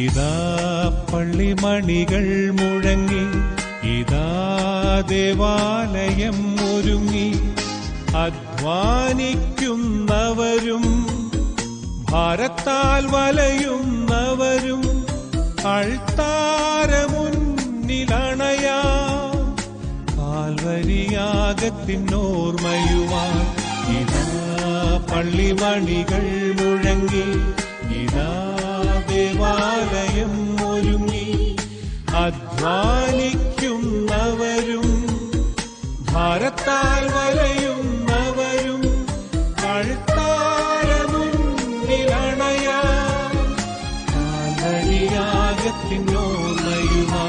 ഇതാ പള്ളിമണികൾ മുഴങ്ങി ഇതാ ദേവാലയം ഒരുങ്ങി അധ്വാനിക്കുന്നവരും ഭാരത്താൽ വലയുന്നവരും അൾത്താരമുന്നിലണയാ കാൽവരിയാകത്തിനോർമ്മയുവാൻ ഇതാ പള്ളിമണികൾ മുഴങ്ങി ഇതാ ദേവാലയം ഒരുങ്ങി അധ്വാനിക്കുന്നവരും ഭാരത്താൽ വലയുന്നവരും അൾത്താരമുന്നിലണയാ കാൽവരിയാകത്തിനോർമ്മയുവാൻ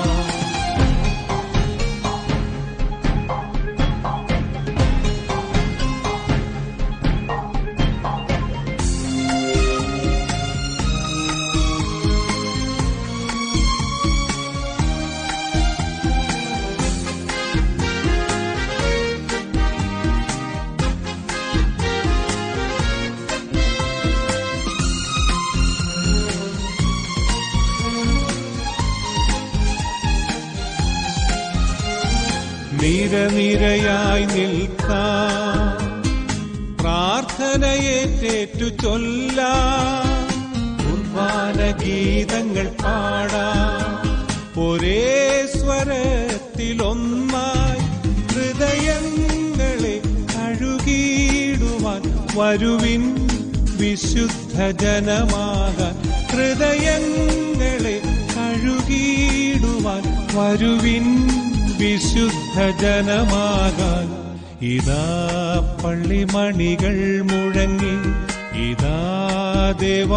നിരനിരയായി നിൽക്കാം പ്രാർത്ഥനയേറ്റേറ്റു ചൊല്ലാം കുർബാന ഗീതങ്ങൾ പാടാം ഒരേ സ്വരത്തിലൊന്നായി ഹൃദയങ്ങളെ കഴുകിയിടുവാൻ വരുവിൻ വിശുദ്ധ ജനമാകാൻ ഹൃദയങ്ങളെ കഴുകിയിടുവാൻ വരുവിൻ വിശുദ്ധ ജനമാകാൻ ഇതാ പള്ളിമണികൾ മുഴങ്ങി ഇതാ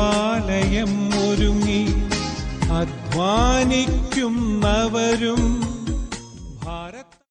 ദേവാലയം ഒരുങ്ങി അധ്വാനിക്കുന്നവരും